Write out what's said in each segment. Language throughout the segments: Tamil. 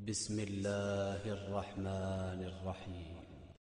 بسم الله الرحمن الرحيم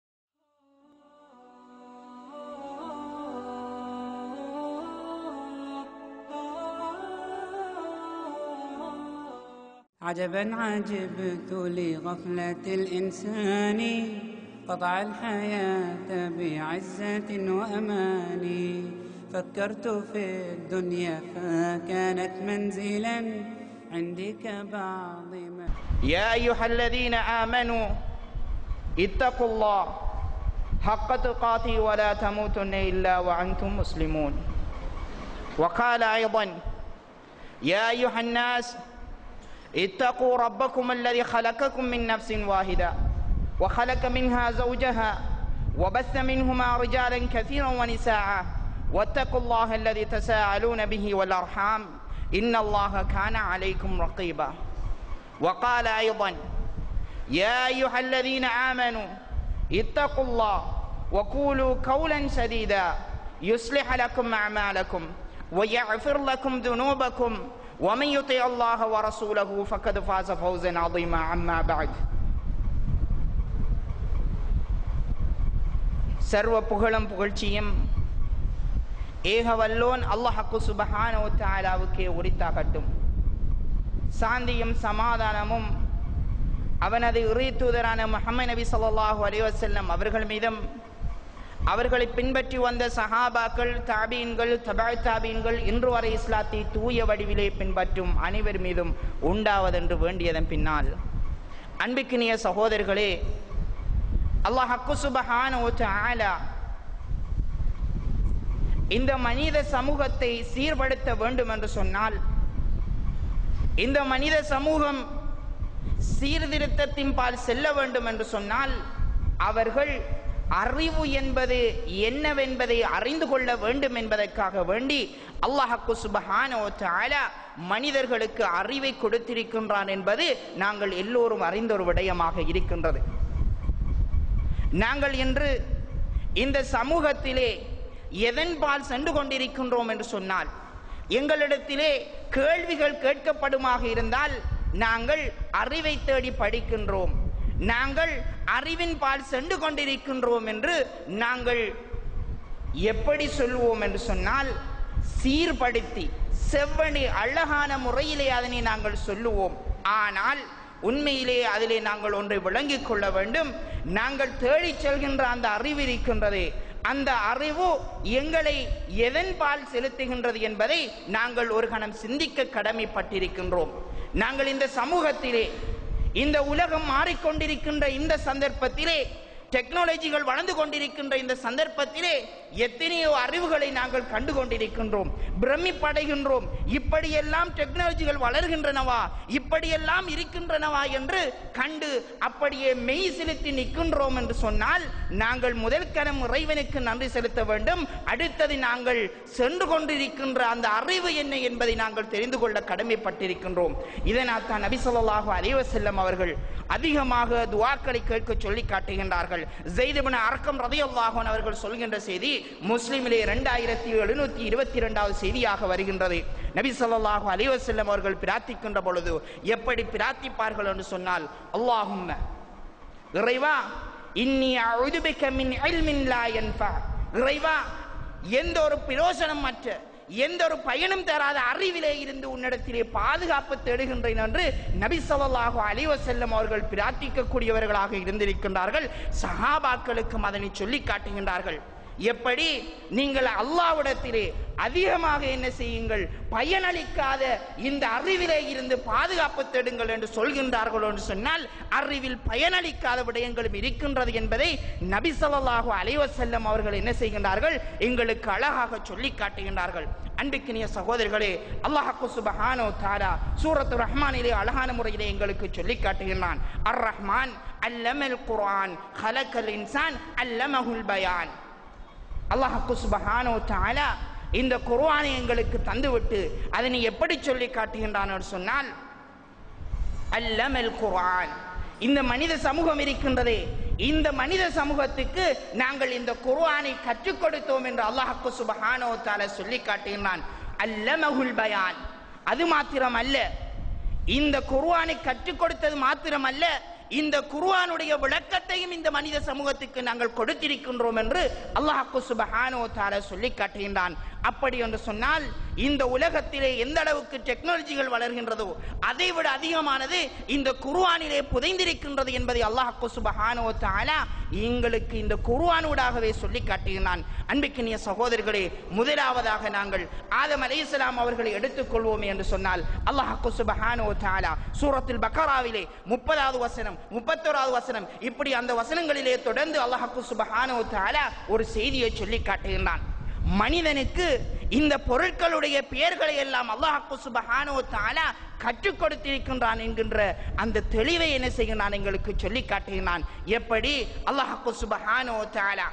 عجبا عجبت لغفلة الإنسان قطع الحياة بعزة وأمان فكرت في الدنيا فكانت منزلا عندي كبعض ما يا أيها الذين آمنوا اتقوا الله حق تقاته ولا تموتن إلا وأنتم مسلمون وقال أيضا يا أيها الناس اتقوا ربكم الذي خلقكم من نفس واحدة وخلق منها زوجها وبث منهما رجالا كثيرا ونساء واتقوا الله الذي تساءلون به والأرحام إن الله كان عليكم رقيبا وقال أيضا يا أيها الذين آمنوا اتقوا الله وقولوا قولا سديدا يصلح لكم أعمالكم ويغفر لكم ذنوبكم ومن يطع الله ورسوله فقد فاز فوزا عظيما عما بعد சர்வ புகழும் புகழ்ச்சியும் ஏக வல்லோன் அல்லாஹக்கு சுபஹான தாலாவுக்கே உரித்தாகட்டும் சாந்தியும் சமாதானமும் அவனது இறை தூதரான முஹம்மது நபி ஸல்லல்லாஹு அலைஹி வஸல்லம் அவர்கள் மீதும் அவர்களை பின்பற்றி வந்த சஹாபாக்கள் தாபீன்கள் தபாய் தாபீன்கள் இன்று வரை இஸ்லாத்தை தூய வடிவிலே பின்பற்றும் அனைவர் மீதும் உண்டாவதென்று வேண்டியதன் பின்னால் அன்பிக்கினிய சகோதரர்களே அல்லாஹ் சுபஹான ஆலா இந்த மனித சமூகத்தை சீர்படுத்த வேண்டும் என்று சொன்னால் இந்த மனித சமூகம் சீர்திருத்தத்தின் பால் செல்ல வேண்டும் என்று சொன்னால் அவர்கள் அறிவு என்பது என்னவென்பதை அறிந்து கொள்ள வேண்டும் என்பதற்காக வேண்டி அல்லாஹக்கு சுபஹான மனிதர்களுக்கு அறிவை கொடுத்திருக்கின்றான் என்பது நாங்கள் எல்லோரும் அறிந்த ஒரு விடயமாக இருக்கின்றது நாங்கள் இன்று இந்த சமூகத்திலே எதன்பால் சென்று கொண்டிருக்கின்றோம் என்று சொன்னால் எங்களிடத்திலே கேள்விகள் கேட்கப்படுமாக இருந்தால் நாங்கள் அறிவை தேடி படிக்கின்றோம் நாங்கள் அறிவின் பால் சென்று கொண்டிருக்கின்றோம் என்று நாங்கள் எப்படி சொல்லுவோம் என்று சொன்னால் சீர்படுத்தி செவ்வனி அழகான முறையிலே அதனை நாங்கள் சொல்லுவோம் ஆனால் உண்மையிலே அதிலே நாங்கள் ஒன்றை விளங்கிக் கொள்ள வேண்டும் நாங்கள் தேடிச் செல்கின்ற அந்த அறிவு இருக்கின்றதே அந்த அறிவு எங்களை எதன் பால் செலுத்துகின்றது என்பதை நாங்கள் ஒரு கணம் சிந்திக்க கடமைப்பட்டிருக்கின்றோம் நாங்கள் இந்த சமூகத்திலே இந்த உலகம் மாறிக்கொண்டிருக்கின்ற இந்த சந்தர்ப்பத்திலே டெக்னாலஜிகள் வளர்ந்து கொண்டிருக்கின்ற இந்த சந்தர்ப்பத்திலே எத்தனையோ அறிவுகளை நாங்கள் கண்டு கொண்டிருக்கின்றோம் பிரமிப்படைகின்றோம் இப்படியெல்லாம் டெக்னாலஜிகள் வளர்கின்றனவா இப்படியெல்லாம் இருக்கின்றனவா என்று கண்டு அப்படியே மெய் செலுத்தி நிற்கின்றோம் என்று சொன்னால் நாங்கள் முதல் கரம் இறைவனுக்கு நன்றி செலுத்த வேண்டும் அடுத்தது நாங்கள் சென்று கொண்டிருக்கின்ற அந்த அறிவு என்ன என்பதை நாங்கள் தெரிந்து கொள்ள கடமைப்பட்டிருக்கின்றோம் இதனால் தான் நபிசல்லாஹு அலைவ செல்லம் அவர்கள் அதிகமாக துவாக்களை கேட்க சொல்லி காட்டுகின்றார்கள் ஜெய்துபின் அரக்கம் ரதையல்லாஹன் அவர்கள் சொல்கின்ற செய்தி முஸ்லிமிலே இரண்டாயிரத்தி எழுநூத்தி இருபத்தி இரண்டாவது செய்தியாக வருகின்றது நபி சொல்லாஹு அலிவசல்லம் அவர்கள் பிரார்த்திக்கின்ற பொழுது எப்படி பிரார்த்திப்பார்கள் என்று சொன்னால் அல்லாஹும் இறைவா இன்னி அழுதுபிக்க மின் இல்மின் லா யன்ஃபா இறைவா எந்த ஒரு பிரயோசனம் மற்ற எந்த ஒரு பயனும் தராத அறிவிலே இருந்து உன்னிடத்திலே பாதுகாப்பு தேடுகின்றேன் என்று நபி சொல்லாஹு அலிவ செல்லம் அவர்கள் பிரார்த்திக்கக்கூடியவர்களாக இருந்திருக்கின்றார்கள் சஹாபாக்களுக்கும் அதனை சொல்லி காட்டுகின்றார்கள் எப்படி நீங்கள் அல்லாவிடத்திலே அதிகமாக என்ன செய்யுங்கள் பயனளிக்காத இந்த அறிவிலே இருந்து பாதுகாப்பு தேடுங்கள் என்று சொல்கின்றார்கள் என்று சொன்னால் அறிவில் பயனளிக்காத விடயங்களும் இருக்கின்றது என்பதை நபி சொல்லாஹு அலைவ செல்லம் அவர்கள் என்ன செய்கின்றார்கள் எங்களுக்கு அழகாக சொல்லி காட்டுகின்றார்கள் அன்பிக்கினிய சகோதரர்களே அல்லாஹு சுபஹானோ தாரா சூரத்து ரஹ்மானிலே அழகான முறையிலே எங்களுக்கு சொல்லி காட்டுகின்றான் அர் ரஹ்மான் அல்லமல் குர்ஆன் ஹலக்கல் இன்சான் அல்லமஹுல் பயான் அல்லாஹு சுபஹானோ தாலா இந்த குர்ஆனை எங்களுக்கு தந்துவிட்டு அதனை எப்படி சொல்லி காட்டுகின்றான் சொன்னால் அல்லமல் குர்ஆன் இந்த மனித சமூகம் இருக்கின்றதே இந்த மனித சமூகத்துக்கு நாங்கள் இந்த குர்ஆனை கற்றுக் கொடுத்தோம் என்று அல்லாஹு சுபஹானோ தாலா சொல்லி காட்டுகின்றான் அல்லமகுல் பயான் அது மாத்திரம் அல்ல இந்த குர்ஆனை கற்றுக் கொடுத்தது மாத்திரமல்ல இந்த குர்ஆனுடைய விளக்கத்தையும் இந்த மனித சமூகத்துக்கு நாங்கள் கொடுத்திருக்கின்றோம் என்று அல்லாஹ் சுபஹானஹு வ தஆலா சொல்லி காட்டுகின்றான் அப்படி என்று சொன்னால் இந்த உலகத்திலே எந்த அளவுக்கு டெக்னாலஜிகள் வளர்கின்றதோ அதை விட அதிகமானது இந்த குர்ஆனிலே புதைந்திருக்கின்றது என்பதை அல்லாஹ் சுபஹானஹு வ தஆலா எங்களுக்கு இந்த குர்ஆனூடாகவே சொல்லி காட்டுகிறான் அன்பிக்கினிய சகோதரர்களே முதலாவதாக நாங்கள் ஆதம் அலைஹிஸ்ஸலாம் அவர்களை எடுத்துக்கொள்வோமே என்று சொன்னால் அல்லாஹ் சுபஹானஹு வ தஆலா சூரத்துல் பக்கராவிலே முப்பதாவது வசனம் முப்பத்தோராவது வசனம் இப்படி அந்த வசனங்களிலே தொடர்ந்து அல்லாஹ் சுபஹானஹு வ தஆலா ஒரு செய்தியை சொல்லி காட்டுகின்றான் மனிதனுக்கு இந்த பொருட்களுடைய பெயர்களை எல்லாம் அல்லாஹ் சுபஹானஹு வ தஆலா கற்றுக் கொடுத்திருக்கின்றான் என்கின்ற அந்த தெளிவை என்ன செய்கிறான் எங்களுக்கு சொல்லி காட்டுகிறான் எப்படி அல்லாஹ் சுபஹானஹு வ தஆலா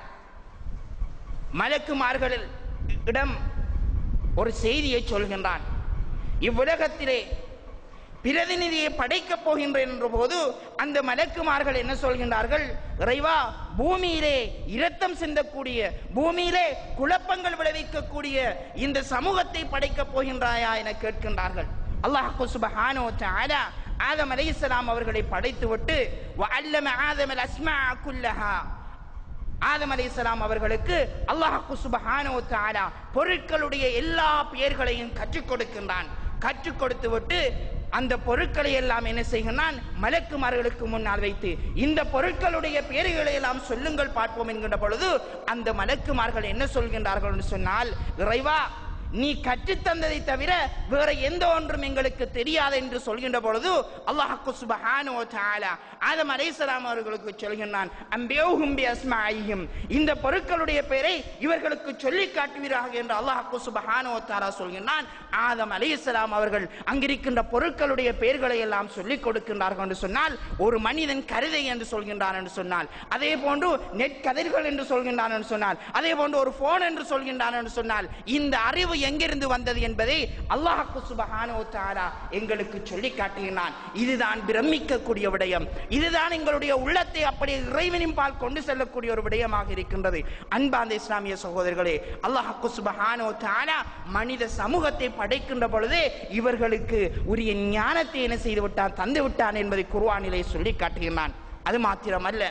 மலக்குமார்களில் இடம் ஒரு செய்தியை சொல்கின்றான் இவ்வுலகத்திலே பிரதிநிதியை படைக்கப் போகின்றேன் என்ற போது அந்த மலக்குமார்கள் என்ன சொல்கின்றார்கள் இறைவா பூமியிலே இரத்தம் சிந்தக்கூடிய பூமியிலே குழப்பங்கள் விளைவிக்கக்கூடிய இந்த சமூகத்தை படைக்கப் போகின்றாயா என கேட்கின்றார்கள் அல்லாஹ் சுபஹானஹு வ தஆலா ஆதம் அலைஹிஸ்ஸலாம் அவர்களை படைத்துவிட்டு வஅல்லம ஆதம் அல் அஸ்மா குல்லஹா ஆதம் அலைஹிஸ்ஸலாம் அவர்களுக்கு அல்லாஹ் சுப்ஹானஹு வ தஆலா பொருட்களுடைய எல்லா பெயர்களையும் கற்றுக் கொடுக்கின்றான் கற்றுக் கொடுத்து விட்டு அந்த பொருட்களை எல்லாம் என்ன செய்கிறான் மலக்குமார்களுக்கு முன்னால் வைத்து இந்த பொருட்களுடைய பெயர்களை எல்லாம் சொல்லுங்கள் பார்ப்போம் என்கின்ற பொழுது அந்த மலக்குமார்கள் என்ன சொல்கின்றார்கள் என்று சொன்னால் இறைவா நீ கற்றுத்தந்ததை தவிர வேற எந்த ஒன்றும் எங்களுக்கு தெரியாது என்று சொல்கின்ற பொழுது அல்லாஹ் சுபஹானஹு வ தஆலா ஆதம் அலைஹிஸ்ஸலாம் அவர்களுக்கு சொல்கின்றான் அம்பியோஹும் பி அஸ்மாஇஹிம் இந்த பொருட்களுடைய பெயரை இவர்களுக்கு சொல்லி காட்டுவீராக என்று அல்லாஹ் சுபஹானஹு வ தஆலா சொல்கின்றான் ஆதம் அலைஹிஸ்ஸலாம் அவர்கள் அங்கிருக்கின்ற பொருட்களுடைய பெயர்களை எல்லாம் சொல்லிக் கொடுக்கின்றார்கள் என்று சொன்னால் ஒரு மனிதன் கருதை என்று சொல்கின்றான் என்று சொன்னால் அதே போன்று நெட் கதிர்கள் என்று சொல்கின்றான் என்று சொன்னால் அதே போன்று ஒரு போன் என்று சொல்கின்றான் என்று சொன்னால் இந்த அறிவு எங்கிருந்து வந்தது என்பதை அல்லாஹ் சுபஹானஹு வ தஆலா எங்களுக்கு சொல்லி காட்டுகிறான் இதுதான் பிரமிக்கக்கூடிய விடயம் இதுதான் எங்களுடைய உள்ளத்தை அப்படி இறைவனின் பால் கொண்டு செல்லக்கூடிய ஒரு விடயமாக இருக்கின்றது அன்பாந்த இஸ்லாமிய சகோதரர்களே அல்லாஹ் சுபஹானஹு வ தஆலா மனித சமூகத்தை படைக்கின்ற பொழுதே இவர்களுக்கு உரிய ஞானத்தை என்ன செய்து விட்டான் தந்து விட்டான் என்பதை குர்ஆனிலே சொல்லி காட்டுகிறான் அது மாத்திரமல்ல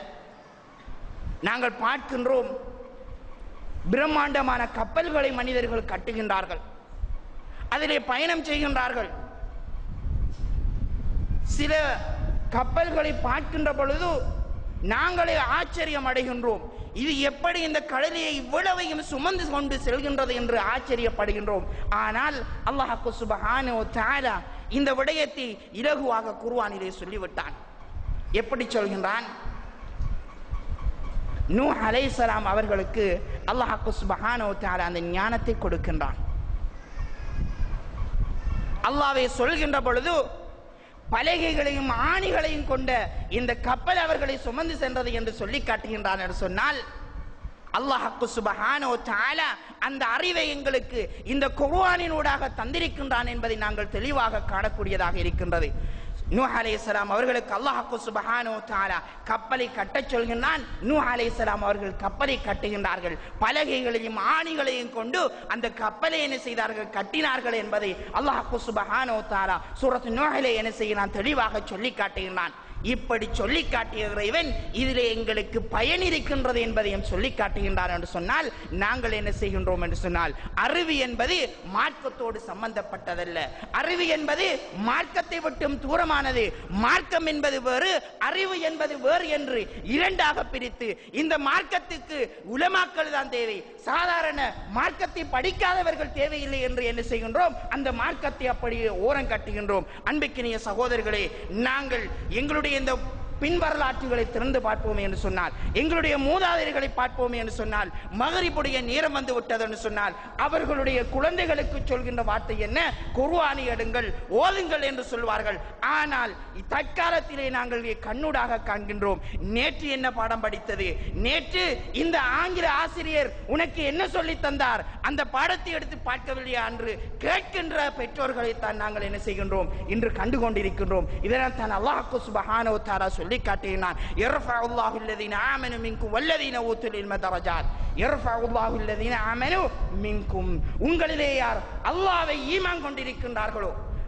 நாங்கள் பார்க்கின்றோம் பிரம்மாண்டமான கப்பல்களை மனிதர்கள் கட்டுகின்றார்கள் அதிலே பயணம் செய்கின்றார்கள் சில கப்பல்களை பார்க்கின்ற பொழுது நாங்களே ஆச்சரியம் அடைகின்றோம் இது எப்படி இந்த கடலியை இவ்வளவையும் சுமந்து கொண்டு செல்கின்றது என்று ஆச்சரியப்படுகின்றோம் ஆனால் அல்லாஹ் சுபஹானஹு வ தஆலா இந்த விடயத்தை இலகுவாக குர்ஆனிலே சொல்லிவிட்டான் எப்படி சொல்கின்றான் நூ அலைஹிஸ்ஸலாம் அவர்களுக்கு அல்லாஹ் சுப்ஹானஹு வ தஆலா அந்த ஞானத்தை கொடுக்கின்றான் அல்லாஹ்வை சொல்கின்ற பொழுது பலகைகளையும் ஆணிகளையும் கொண்ட இந்த கப்பல் அவர்களை சுமந்து சென்றது என்று சொல்லி காட்டுகின்றான் என்று சொன்னால் அல்லாஹ்க்கு சுபஹானஹு வ தஆலா அந்த அறிவை எங்களுக்கு இந்த குர்ஆனினூடாக தந்திருக்கின்றான் என்பதை நாங்கள் தெளிவாக காணக்கூடியதாக இருக்கின்றது நூஹ் அலைஹிஸ்ஸலாம் அவர்களுக்கு அல்லாஹ்க்கு சுபஹானஹு வ தஆலா கப்பலை கட்டச் சொல்கின்றான் நூஹ் அலைஹிஸ்ஸலாம் அவர்கள் கப்பலை கட்டுகின்றார்கள் பலகைகளையும் ஆணிகளையும் கொண்டு அந்த கப்பலை என்ன செய்தார்கள் கட்டினார்கள் என்பதை அல்லாஹ்க்கு சுபஹானஹு வ தஆலா சூரத்து நூஹிலே என்ன செய்கிறான் தெளிவாக சொல்லி காட்டுகின்றான் இப்படி சொல்லி காட்டிய இறைவன் இதிலே எங்களுக்கு பயன் இருக்கின்றது என்பதையும் சொல்லி காட்டுகின்றார் என்று சொன்னால் நாங்கள் என்ன செய்கின்றோம் என்று சொன்னால் அறிவு என்பது மார்க்கத்தோடு சம்பந்தப்பட்டதல்ல அறிவு என்பது மார்க்கத்தை விட்டும் தூரமானது மார்க்கம் என்பது வேறு அறிவு என்பது வேறு என்று இரண்டாக பிரித்து இந்த மார்க்கத்துக்கு உலமாக்கள் தான் தேவை சாதாரண மார்க்கத்தை படிக்காதவர்கள் தேவையில்லை என்று என்ன செய்கின்றோம் அந்த மார்க்கத்தை அப்படியே ஓரம் கட்டுகின்றோம் அன்புக்கினிய சகோதரர்களே நாங்கள் எங்களுடைய இந்த பின் வரலாற்றுகளை திறந்து பார்ப்போமே என்று சொன்னால் எங்களுடைய மூதாதையர்களை பார்ப்போமே என்று சொன்னால் மகரிப்புடைய நேரம் வந்து விட்டது என்று சொன்னால் அவர்களுடைய குழந்தைகளுக்கு சொல்கின்ற வார்த்தை என்ன குர்ஆனை எடுங்கள் ஓதுங்கள் என்று சொல்வார்கள் ஆனால் தற்காலத்திலே நாங்கள் கண்ணூடாக காண்கின்றோம் நேற்று என்ன பாடம் படித்தது நேற்று இந்த ஆங்கில ஆசிரியர் உனக்கு என்ன சொல்லி தந்தார் அந்த பாடத்தை எடுத்து பார்க்கவில்லையா என்று கேட்கின்ற பெற்றோர்களை தான் நாங்கள் என்ன செய்கின்றோம் இன்று கண்டு கொண்டிருக்கின்றோம் இதனால் தான் அல்லாஹ் சுபஹானஹு வ தஆலா சொல்லி காட்டுகிறான் யர்ஃபஉல்லாஹு அல்லதீன ஆமனு மின்கும் வல்லதீன ஊத்துல் இல்ம தரஜாத் யர்ஃபஉல்லாஹு அல்லதீன ஆமனு மின்கும் உங்களிலே யார் அல்லாஹ்வை ஈமான் கொண்டிருக்கின்றார்களோ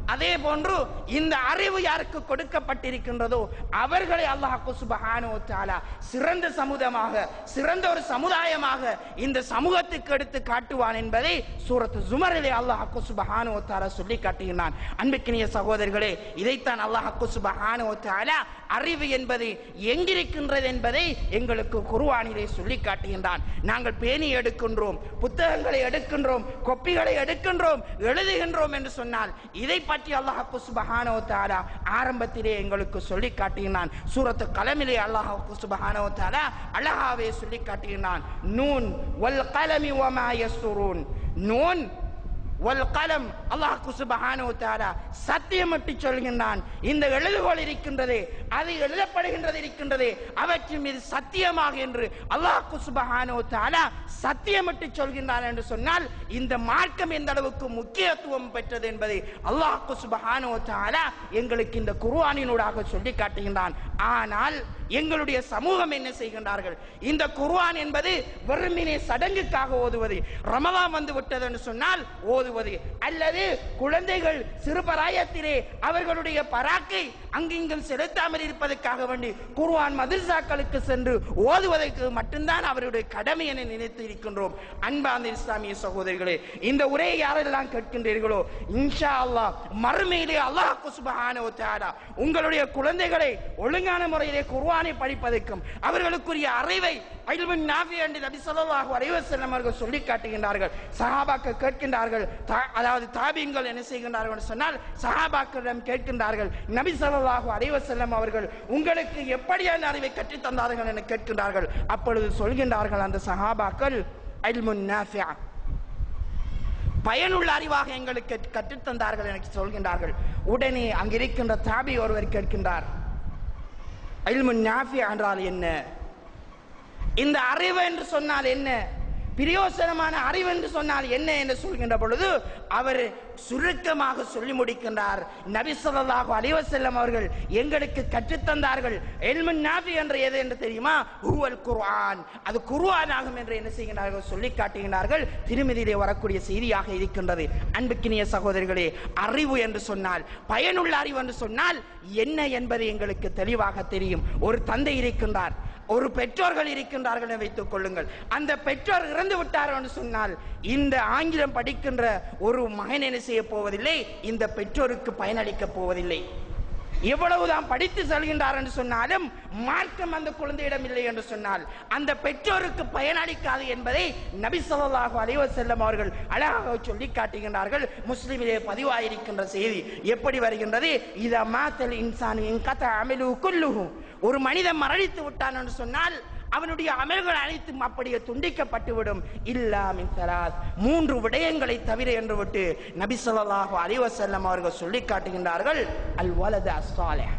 அதே போன்று இந்த அறிவு யாருக்கு கொடுக்கப்பட்டிருக்கின்றதோ அவர்களை அல்லாஹ் சுபஹானு தாலா சிறந்த சமுதாயமாக சிறந்த ஒரு சமுதாயமாக இந்த சமூகத்துக்கு எடுத்து காட்டுவான் என்பதை சூரத்து ஜுமரிலே அல்லாஹ் சுபஹானு தாலா சொல்லி காட்டுகிறான் அன்புக்கினிய சகோதரர்களே இதைத்தான் அல்லாஹ் சுபஹானு தாலா அறிவு என்பது எங்கிருக்கின்றது என்பதை எங்களுக்கு குருவானிலே சொல்லி காட்டுகின்றான் நாங்கள் பேணி எடுக்கின்றோம் புத்தகங்களை எடுக்கின்றோம் கொப்பிகளை எடுக்கின்றோம் எழுதுகின்றோம் என்று சொன்னால் இதை பற்றி அல்லாஹ் சுபஹானோ தாலா ஆரம்பத்திலே எங்களுக்கு சொல்லி காட்டுகிறான் சூரத்து கலமிலே அல்லாஹ் சுபஹானோ தாலா அழகாவே சொல்லி காட்டுகிறான் நூன் வல் கலமி வமா யஸ்துரூன் நூன் வல் கலம் அல்லாஹ் சுபஹானு தாலா சத்தியமிட்டு சொல்கின்றான் இந்த எழுதுகோள் இருக்கின்றது அது எழுதப்படுகின்றது இருக்கின்றது அவற்றின் மீது சத்தியமாக என்று அல்லாஹ் சுபஹானு தாலா சத்தியமிட்டு சொல்கின்றான் என்று சொன்னால் இந்த மார்க்கம் எந்த அளவுக்கு முக்கியத்துவம் பெற்றது என்பதை அல்லாஹ் சுபஹானு தாலா எங்களுக்கு இந்த குர்ஆனினூடாக சொல்லி காட்டுகின்றான் ஆனால் எங்களுடைய சமூகம் என்ன செய்கின்றார்கள் இந்த குர்ஆன் என்பது வெறுமினே சடங்குக்காக ஓதுவது ரமலான் வந்து விட்டது என்று சொன்னால் ஓதுவது அல்லது குழந்தைகள் சிறுபராயத்திலே அவர்களுடைய பராக்கை அங்கிங்கும் செலுத்தாமல் இருப்பதற்காக வேண்டி குர்ஆன் மதரசாக்களுக்கு சென்று ஓதுவதற்கு மட்டும்தான் அவருடைய கடமை என நினைத்து இருக்கின்றோம் அன்பார்ந்த இஸ்லாமிய சகோதரிகளே இந்த உரையை யாரெல்லாம் கேட்கின்றீர்களோ இன்ஷா அல்லாஹ் மறுமையிலே அல்லாஹ் சுப்ஹானஹு வ தஆலா உங்களுடைய குழந்தைகளை ஒழுங்கான முறையிலே குர்ஆனை படிப்பதற்கும் அவர்களுக்குரிய அறிவை இல்முன் நாஃபி என்று நபி ஸல்லல்லாஹு அலைஹி வஸல்லம் அவர்கள் சொல்லி காட்டுகின்றார்கள் சஹாபாக்கள் கேட்கின்றார்கள் தா- அதாவது தாபீன்கள் என்ன செய்கின்றார்கள் என்று சொன்னால் சஹாபாக்களிடம் கேட்கின்றார்கள் நபி ஸல்லல்லாஹு அலைஹி வஸல்லம் அவர்கள் உங்களுக்கு எப்படியான அறிவை கற்றுத் தந்தார்கள் என கேட்கின்றார்கள் அப்பொழுது சொல்கின்றார்கள் அந்த சஹாபாக்கள் இல்முன் நாஃபிஅ பயனுள்ள அறிவாக எங்களுக்கு கற்றுத் தந்தார்கள் எனக்கு சொல்கின்றார்கள் உடனே அங்கிருக்கின்ற தாபி ஒருவர் கேட்கின்றார் இல்முன் நாஃபி என்றால் என்ன இந்த அறிவு என்று சொன்னால் என்ன பிரயோசனமான அறிவு என்று சொன்னால் என்ன என்று சொல்கின்ற பொழுது அவர் சுருக்கமாக சொல்லி முடிக்கின்றார் நபி ஸல்லல்லாஹு அலைஹி வஸல்லம் அவர்கள் எங்களுக்கு கற்றுத்தந்தார்கள் இல்முன் நாஃபி என்று எது என்று தெரியுமா ஹுவல் குர்ஆன் அது குர்ஆன் ஆகும் என்று என்ன செய்கின்றார்கள் சொல்லி காட்டுகின்றார்கள் திருமதியிலே வரக்கூடிய செய்தியாக இருக்கின்றது அன்புக்கினிய சகோதரிகளே அறிவு என்று சொன்னால் பயனுள்ள அறிவு என்று சொன்னால் என்ன என்பது எங்களுக்கு தெளிவாக தெரியும் ஒரு தந்தை இருக்கின்றார் ஒரு பெற்றோர்கள் இருக்கின்றார்கள் என வைத்துக் கொள்ளுங்கள் அந்த பெற்றோர் இறந்து விட்டார் என்று சொன்னால் இந்த ஆங்கிலம் படிக்கின்ற ஒரு மகன் என்ன செய்ய போவதில்லை இந்த பெற்றோருக்கு பயனளிக்க போவதில்லை எவ்வளவுதான் படித்து செல்கின்றார் என்று சொன்னாலும் மார்க்கம் அந்த குழந்தையிடம் இல்லை என்று சொன்னால் அந்த பெற்றோருக்கு பயனளிக்காது என்பதை நபி ஸல்லல்லாஹு அலைஹி வஸல்லம் அவர்கள் அழகாக சொல்லி காட்டுகின்றார்கள் முஸ்லிமிலே பதிவாயிருக்கின்ற செய்தி எப்படி வருகின்றது இத மாத்தல் இன்சான் இன்கத அமலு குல்லுஹு ஒரு மனிதன் மரணித்து விட்டான் என்று சொன்னால் அவனுடைய அமல்கள் அனைத்தும் அப்படியே துண்டிக்கப்பட்டுவிடும் இல்லாமின் சலாத் மூன்று விடயங்களை தவிர என்று விட்டு நபி ஸல்லல்லாஹு அலைஹி வஸல்லம் அவர்கள் சொல்லி காட்டுகின்றார்கள் அல் வலது அஸ்ஸாலிஹ்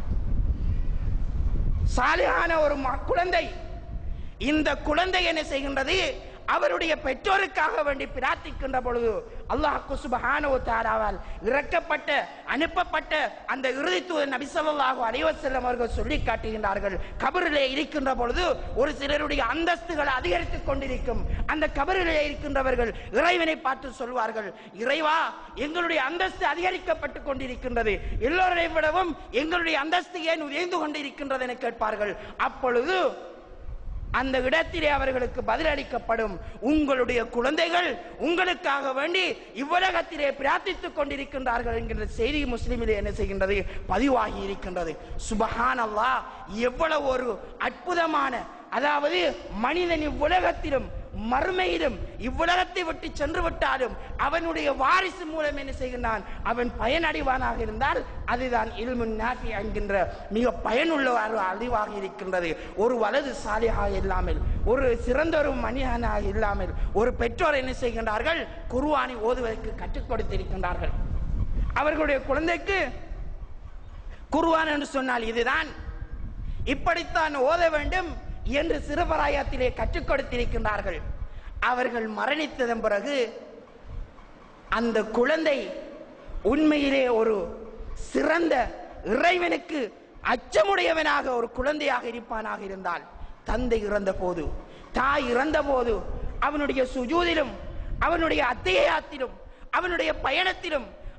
சாலிஹான ஒரு ம- குழந்தை இந்த குழந்தை என்ன செய்கின்றது அவருடைய பெற்றோருக்காக வேண்டி பிரார்த்திக்கின்ற பொழுது அல்லாஹ் சுப்ஹானஹு வ தஆலாவால் இறக்கப்பட்ட அனுப்பப்பட்ட அந்த இறுதி தூதர் நபி ஸல்லல்லாஹு அலைஹி வஸல்லம் அவர்கள் சொல்லி காட்டுகின்றார்கள் கபரிலே இருக்கின்ற பொழுது ஒரு சிலருடைய அந்தஸ்துகள் அதிகரித்துக் கொண்டிருக்கும் அந்த கபரிலே இருக்கின்றவர்கள் இறைவனை பார்த்து சொல்வார்கள் இறைவா எங்களுடைய அந்தஸ்து அதிகரிக்கப்பட்டு கொண்டிருக்கின்றது எல்லோரை விடவும் எங்களுடைய அந்தஸ்து ஏன் உயர்ந்து கொண்டிருக்கின்றது என கேட்பார்கள் அப்பொழுது அந்த இடத்திலே அவர்களுக்கு பதிலளிக்கப்படும் உங்களுடைய குழந்தைகள் உங்களுக்காக வேண்டி இவ்வுலகத்திலே பிரார்த்தித்துக் கொண்டிருக்கின்றார்கள் என்கின்ற செய்தி முஸ்லிமிலே என்ன செய்கின்றது பதிவாகி இருக்கின்றது சுபஹான் அல்லாஹ் எவ்வளவு ஒரு அற்புதமான அதாவது மனிதன் இவ்வுலகத்திலும் மறுமையிலும் இவ்வுலகத்தை விட்டு சென்று விட்டாலும் அவனுடைய வாரிசு மூலம் என்ன செய்கின்றான் அவன் பயனடைவானாக இருந்தால் அதுதான் இல்முன் நாஃபி என்கின்ற மிக பயனுள்ள ஒரு அறிவாக இருக்கின்றது ஒரு வலது சாலியாக இல்லாமல் ஒரு சிறந்த ஒரு மனிதனாக இல்லாமல் ஒரு பெற்றோர் என்ன செய்கின்றார்கள் குருவானை ஓதுவதற்கு கற்றுக் கொடுத்திருக்கின்றார்கள் அவர்களுடைய குழந்தைக்கு குருவான் என்று சொன்னால் இதுதான் இப்படித்தான் ஓத வேண்டும் என்று சிறுபராயத்திலே கற்றுக் கொடுத்திருக்கின்றார்கள் அவர்கள் மரணித்ததன் பிறகு அந்த குழந்தை உண்மையிலே ஒரு சிறந்த இறைவனுக்கு அச்சமுடையவனாக ஒரு குழந்தையாக இருப்பானாக இருந்தால் தந்தை இறந்த போது தாய் இறந்த போது அவனுடைய சுஜூதிலும் அவனுடைய அத்தியாயத்திலும் அவனுடைய பயணத்திலும்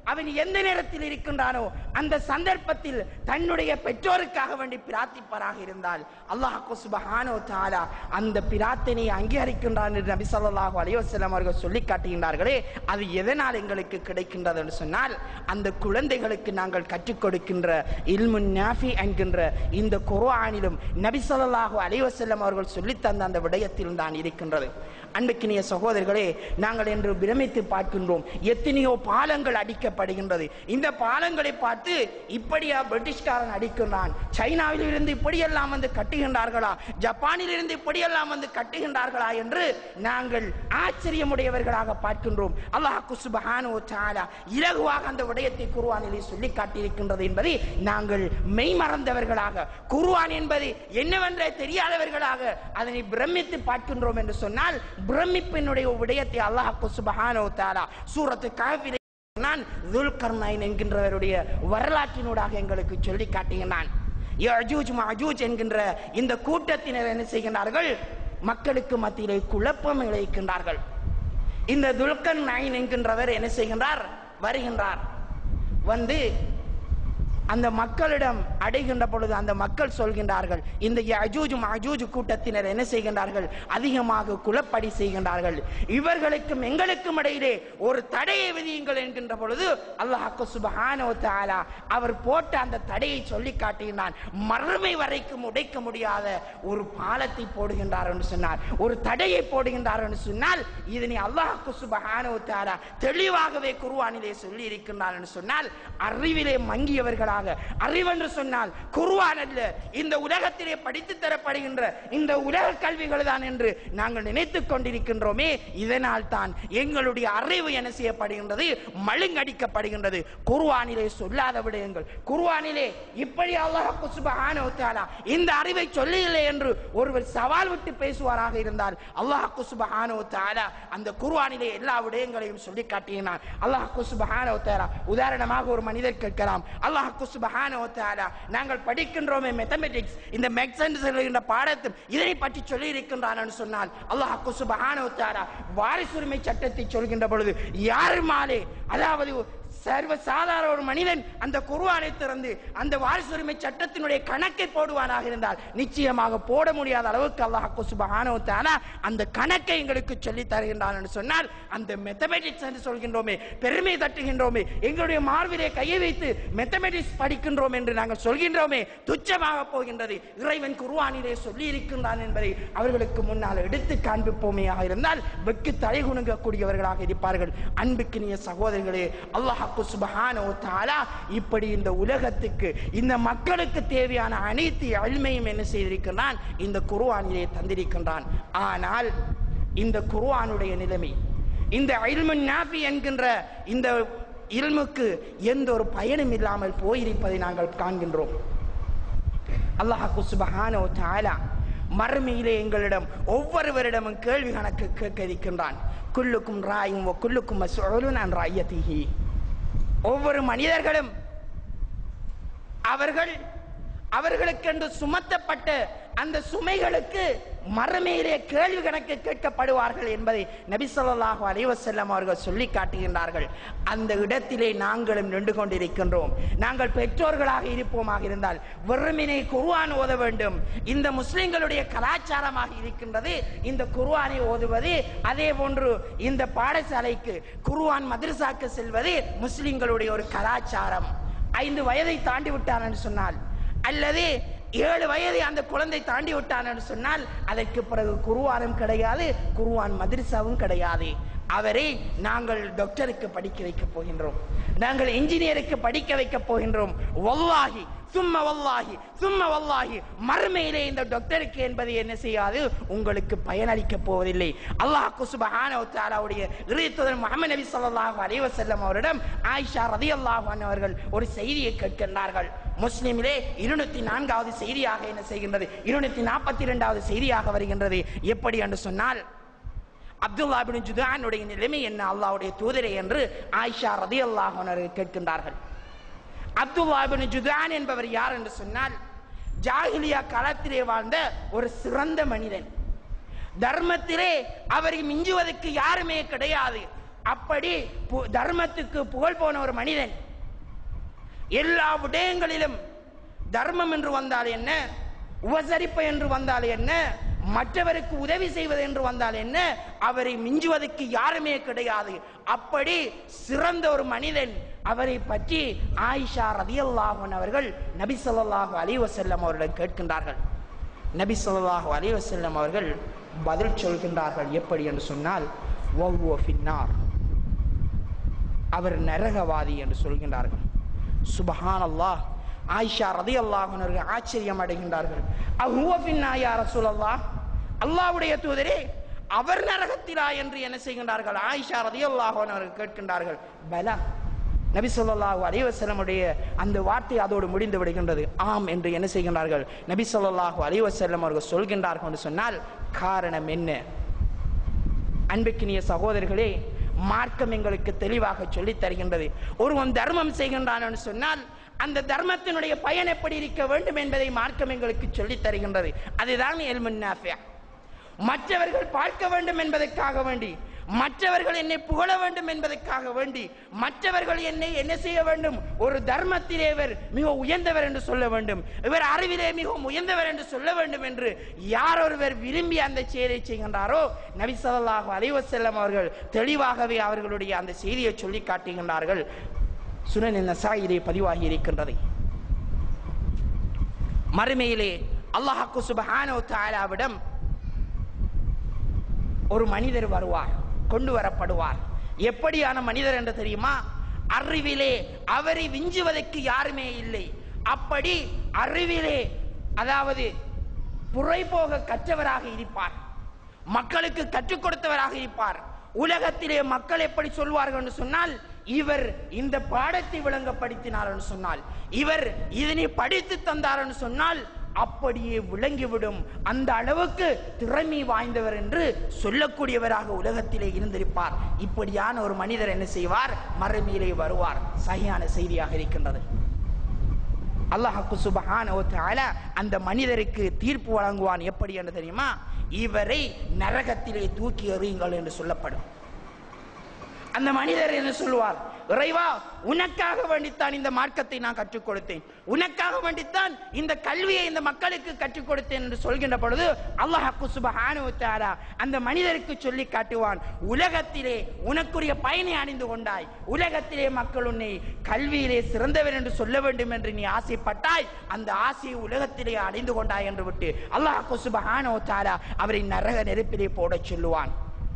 அவன் எந்த நேரத்தில் இருக்கின்றானோ அந்த சந்தர்ப்பத்தில் தன்னுடைய பெற்றோருக்காக வேண்டி பிரார்த்திப்பராக இருந்தால் அல்லாஹ் சுபஹானோ தாலா அந்த பிரார்த்தனையை அங்கீகரிக்கின்றான் என்று நபி ஸல்லல்லாஹு அலைஹி வஸல்லம் அவர்கள் சொல்லி காட்டுகின்றார்களே அது எதனால் எங்களுக்கு கிடைக்கின்றது என்று சொன்னால் அந்த குழந்தைகளுக்கு நாங்கள் கற்றுக் கொடுக்கின்ற இல்முன் நாஃபி என்கின்ற இந்த குர்ஆனிலும் நபி ஸல்லல்லாஹு அலைஹி வஸல்லம் அவர்கள் சொல்லித் தந்த அந்த விடயத்தில் தான் இருக்கின்றது அன்புக்கினிய சகோதரர்களே நாங்கள் என்று பிரமித்து பார்க்கின்றோம் எத்தனையோ பாலங்கள் அடிக்கப்படுகின்றது இந்த பாலங்களை பார்த்து இப்படியா பிரிட்டிஷ்காரன் அடிக்கின்றான் சைனாவில் இருந்து இப்படியெல்லாம் வந்து கட்டுகின்றார்களா ஜப்பானில் இருந்து இப்படியெல்லாம் வந்து கட்டுகின்றார்களா என்று நாங்கள் ஆச்சரியமுடையவர்களாக பார்க்கின்றோம் அல்லாஹ் குசுபஹானு தாலா இலகுவாக அந்த விடயத்தை குருவானிலே சொல்லி காட்டியிருக்கின்றது என்பதை நாங்கள் மெய்மறந்தவர்களாக குருவான் என்பது என்னவென்றே தெரியாதவர்களாக அதனை பிரமித்து பார்க்கின்றோம் என்று சொன்னால் பிரமிப்பினுடைய விடயத்தை அல்லாஹ் சுபஹானோ தாலா சூரத்து காஃபிலே நான் துல்கர்னைன் என்கின்றவருடைய வரலாற்றினூடாக எங்களுக்கு சொல்லி காட்டுகின்றான் யஜூஜ் மஜூஜ் என்கின்ற இந்த கூட்டத்தினர் என்ன செய்கின்றார்கள் மக்களுக்கு மத்தியிலே குழப்பம் இழைக்கின்றார்கள் இந்த துல்கர் நைன் என்கின்றவர் என்ன செய்கின்றார் வருகின்றார் வந்து அந்த மக்களிடம் அடைகின்ற பொழுது அந்த மக்கள் சொல்கின்றார்கள் இந்த யஜூஜ் மஜூஜ் கூட்டத்தினர் என்ன செய்கின்றார்கள் அதிகமாக குலப்படி செய்கின்றார்கள் இவர்களுக்கும் எங்களுக்கும் இடையிலே ஒரு தடையை விதியுங்கள் என்கின்ற பொழுது அல்லாஹ் சுபஹானஹு வ தஆலா அவர் போட்ட அந்த தடையை சொல்லி காட்டுகின்றான் மறுமை வரைக்கும் உடைக்க முடியாத ஒரு பாலத்தை போடுகின்றார் என்று சொன்னார் ஒரு தடையை போடுகின்றார் என்று சொன்னால் இதனை அல்லாஹ் சுபஹானஹு வ தஆலா தெளிவாகவே குர்ஆனிலே சொல்லி இருக்கின்றார் என்று சொன்னால் அறிவிலே மங்கியவர்களாக அறிவென்று சொன்னால் குர்ஆன் அல்ல இந்த உலகத்திலே படித்து தரப்படுகின்ற இந்த உலக கல்விகள் தான் என்று நாங்கள் நினைத்துக் கொண்டிருக்கின்றோமே இதனால் தான் எங்களுடைய அறிவு என்ன செய்யப்படுகின்றது மழுங்கடிக்கப்படுகின்றது குர்ஆனிலே சொல்லாத விடயங்கள் குர்ஆனிலே இப்படி அல்லாஹ் சுப்ஹானஹு வ தஆலா இந்த அறிவை சொல்லவில்லை என்று ஒருவர் சவால் விட்டு பேசுவாராக இருந்தால் அல்லாஹ் சுப்ஹானஹு வ தஆலா அந்த குர்ஆனிலே எல்லா விடயங்களையும் சொல்லி காட்டினான் அல்லாஹ் சுப்ஹானஹு வ தஆலா உதாரணமாக ஒரு மனிதர் கேட்கலாம் அல்லாஹ் சுப்ஹானஹு வ தஆலா நாங்கள் படிக்கின்றோமே மேத்தமெட்டிக்ஸ் இந்த மேக்ஸ் என்று சொல்லுகின்ற பாடத்தில் இதனை பற்றி சொல்லி இருக்கின்றான் என்று சொன்னால் அல்லாஹ் சுப்ஹானஹு வ தஆலா வாரிசுரிமை சட்டத்தை சொல்கின்ற பொழுது யார் மாலே அதாவது சர்வ சாதாரண ஒரு மனிதன் அந்த குர்ஆனை திறந்து அந்த வாரிசுரிமை சட்டத்தினுடைய கணக்கை போடுவானாக இருந்தால் நிச்சயமாக போட முடியாத அளவுக்கு அல்லாஹ் சுப்ஹானஹு வ தஆலா அந்த கணக்கை எங்களுக்கு சொல்லி தருகின்றான் என்று சொன்னால் அந்த மெத்தமெட்டிக்ஸ் என்று சொல்கின்றோமே பெருமை தட்டுகின்றோமே எங்களுடைய மார்பிலே கையை வைத்து மெத்தமெட்டிக்ஸ் படிக்கின்றோம் என்று நாங்கள் சொல்கின்றோமே துச்சமாக போகின்றது இறைவன் குர்ஆனிலே சொல்லி இருக்கின்றான் என்பதை அவர்களுக்கு முன்னால் எடுத்து காண்பிப்போமேயாக இருந்தால் வெக்கு தலை குணுங்கக்கூடியவர்களாக இருப்பார்கள் அன்புக்கினிய சகோதரர்களே அல்லாஹ் சுபஹானஹு வ தஆலா இப்படி இந்த உலகத்துக்கு இந்த மக்களுக்கு தேவையான அனைத்து அல்மையும் என்ன செய்திருக்கின்றான் இந்த குர்ஆனிலே தந்திருக்கின்றான் ஆனால் இந்த குர்ஆனுடைய நிலைமை இந்த இல்முன் நாஃபி என்கின்ற இந்த இல்முக்கு எந்த ஒரு பயனும் இல்லாமல் போயிருப்பதை நாங்கள் காண்கின்றோம் அல்லாஹ் சுபஹானஹு வ தஆலா மறுமையிலே எங்களிடம் ஒவ்வொருவரிடமும் கேள்வி கணக்கு கேட்க இருக்கின்றான் குல்லுக்கும் ராயும் குல்லுக்கும் மஸ்ஊலுன் அன் ராயத்திஹி ஒவ்வொரு மனிதர்களும் அவர்கள் அவர்களுக்கென்று சுமத்தப்பட்ட அந்த சுமைகளுக்கு மறுமையிலே கேள்வி கணக்கு கேட்கப்படுவார்கள் என்பதை நபி ஸல்லல்லாஹு அலைஹி வஸல்லம் அவர்கள் சொல்லி காட்டுகின்றார்கள் அந்த இடத்திலே நாங்களும் நின்று கொண்டிருக்கின்றோம் நாங்கள் பெற்றோர்களாக இருப்போமாக இருந்தால் வெறுமினை குர்ஆன் ஓத வேண்டும் இந்த முஸ்லிம்களுடைய கலாச்சாரமாக இருக்கின்றது இந்த குர்ஆனை ஓதுவது அதே போன்று இந்த பாடசாலைக்கு குர்ஆன் மதரசாக்கு செல்வது முஸ்லிம்களுடைய ஒரு கலாச்சாரம் ஐந்து வயதை தாண்டி விட்டான் என்று சொன்னால் அல்லது ஏழு வயதை அந்த குழந்தை தாண்டி விட்டான் என்று சொன்னால் அதற்கு பிறகு குருவானும் கிடையாது குருவான் மதரசாவும் கிடையாது அவரை நாங்கள் டாக்டருக்கு படிக்க வைக்க போகின்றோம் நாங்கள் இன்ஜினியருக்கு படிக்க வைக்க போகின்றோம் வல்லாஹி சும்மா வல்லாஹி சும்மா வல்லாஹி மறுமையிலே இந்த டாக்டருக்கு என்பது என்ன செய்யாது உங்களுக்கு பயனளிக்க போவதில்லை அல்லாஹ் சுப்ஹானஹு வ தஆலாவுடைய இறைத்துதர் முஹம்மது நபி ஸல்லல்லாஹு அலைஹி வஸல்லம் அவரிடம் ஆயிஷா ரலியல்லாஹு அன்ஹா அவர்கள் ஒரு செய்தியை கேட்கின்றார்கள் முஸ்லிமிலே இருநூத்தி நான்காவது செய்தியாக என்ன செய்கின்றது இருநூத்தி நாற்பத்தி இரண்டாவது செய்தியாக வருகின்றது எப்படி என்று சொன்னால் அப்துல்லா பின் ஜுதானுடைய நிலைமை என்ன அல்லாஹ்வுடைய தூதரே என்று ஆயிஷா ரலியல்லாஹு அன்ஹா அவர்கள் கேட்கின்றார்கள் அப்துல்லா பின் ஜுதான் என்பவர் யார் என்று சொன்னால் ஜாகிலியா காலத்திலே வாழ்ந்த ஒரு சிறந்த மனிதன் தர்மத்திலே அவரை மிஞ்சுவதற்கு யாருமே கிடையாது அப்படி பு- தர்மத்துக்கு புகழ் போன ஒரு மனிதன் எல்லா விடயங்களிலும் தர்மம் என்று வந்தால் என்ன உபசரிப்பு என்று வந்தால் என்ன மற்றவருக்கு உதவி செய்வது என்று வந்தால் என்ன அவரை மிஞ்சுவதற்கு யாருமே கிடையாது அப்படி சிறந்த ஒரு மனிதன் அவரை பற்றி ஆயிஷா ரதியல்லாஹன் அவர்கள் நபி ஸல்லல்லாஹு அலைஹி வஸல்லம் அவர்களிடம் கேட்கின்றார்கள் நபி ஸல்லல்லாஹு அலைஹி வஸல்லம் அவர்கள் பதில் சொல்கின்றார்கள் எப்படி என்று சொன்னால் வஹுவ ஃபின்னார் அவர் நரகவாதி என்று சொல்கின்றார்கள் சுபஹான் அல்லாஹ் ஆயிஷா ரதி அல்லாஹர்கள் ஆச்சரியம் அடைகின்றார்கள் அஹுவ ஃபின்னா யா ரசூலல்லாஹ் அல்லாஹ்வுடைய தூதரே அவர் நரகத்திலா என்று என்ன செய்கின்றார்கள் ஆயிஷா ரதி அவர்கள் கேட்கின்றார்கள் பலா நபி ஸல்லல்லாஹு அலைஹி வஸல்லமுடைய அந்த வார்த்தை அதோடு முடிந்து விடுகின்றது ஆம் என்று என்ன செய்கின்றார்கள் நபி ஸல்லல்லாஹு அலைஹி வஸல்லம் அவர்கள் சொல்கின்றார்கள் என்று சொன்னால் காரணம் என்ன அன்புக்கினிய சகோதரர்களே மார்க்கம் எங்களுக்கு தெளிவாக சொல்லித் தருகின்றது ஒருவன் தர்மம் செய்கின்றான் என்று சொன்னால் அந்த தர்மத்தினுடைய பயன் எப்படி இருக்க வேண்டும் என்பதை மார்க்கம் எங்களுக்கு சொல்லித் தருகின்றது அதுதான் எல்முன் நாஃபியா மற்றவர்கள் பார்க்க வேண்டும் என்பதற்காக வேண்டி மற்றவர்கள் என்னை புகழ வேண்டும் என்பதற்காக வேண்டி மற்றவர்கள் என்னை என்ன செய்ய வேண்டும் ஒரு தர்மத்திலே இவர் மிக உயர்ந்தவர் என்று சொல்ல வேண்டும் இவர் அறிவிலே மிகவும் உயர்ந்தவர் என்று சொல்ல வேண்டும் என்று யார் ஒருவர் விரும்பி அந்த செயலை செய்கின்றாரோ நபி ஸல்லல்லாஹு அலைஹி வஸல்லம் அவர்கள் தெளிவாகவே அவர்களுடைய அந்த செய்தியை சொல்லி காட்டுகின்றார்கள் சுனன் நசாயிலே பதிவாகி இருக்கின்றது மறுமையிலே அல்லாஹ்க்கு சுபஹானஹு வ தஆலாவிடம் ஒரு மனிதர் வருவார் கொண்டு வரப்படுவார் எப்படியான மனிதர் என்று தெரியுமா அறிவிலே அவரை விஞ்சுவதற்கு யாருமே இல்லை அப்படி அறிவிலே அதாவது புரைபோக கற்றவராக இருப்பார் மக்களுக்கு கற்றுக் கொடுத்தவராக இருப்பார் உலகத்திலே மக்கள் எப்படி சொல்வார்கள் என்று சொன்னால் இவர் இந்த பாடத்தை விளங்கப்படுத்தினார் என்று சொன்னால் இவர் இதனை படித்து தந்தார் என்று சொன்னால் அப்படியே விளங்கிவிடும் அந்த அளவுக்கு திறமை வாய்ந்தவர் என்று சொல்லக்கூடியவராக உலகத்திலே இருந்திருப்பார் இப்படியான ஒரு மனிதர் என்ன செய்வார் மறுமையிலே வருவார் சரியான செய்தியாக இருக்கின்றது அல்லாஹ்க்கு சுபஹானஹு வ தஆலா அந்த மனிதருக்கு தீர்ப்பு வழங்குவான் எப்படி என்று தெரியுமா இவரை நரகத்திலே தூக்கி எறியுங்கள் என்று சொல்லப்படும் அந்த மனிதர் என்ன சொல்லுவார் இறைவா உனக்காக வேண்டித்தான் இந்த மார்க்கத்தை நான் கற்றுக் கொடுத்தேன் உனக்காக வேண்டித்தான் இந்த கல்வியை இந்த மக்களுக்கு கற்றுக் கொடுத்தேன் என்று சொல்கின்ற பொழுது அல்லாஹ் சுபஹானஹு வ தஆலா அந்த மனிதருக்கு சொல்லி காட்டுவான் உலகத்திலே உனக்குரிய பயனை அணிந்து கொண்டாய் உலகத்திலே மக்கள் உன்னை கல்வியிலே சிறந்தவர் என்று சொல்ல வேண்டும் என்று நீ ஆசைப்பட்டாய் அந்த ஆசையை உலகத்திலே அடைந்து கொண்டாய் என்று விட்டு அல்லாஹ் சுபஹானஹு வ தஆலா அவரை நரக நெருப்பிலே போடச் சொல்லுவான்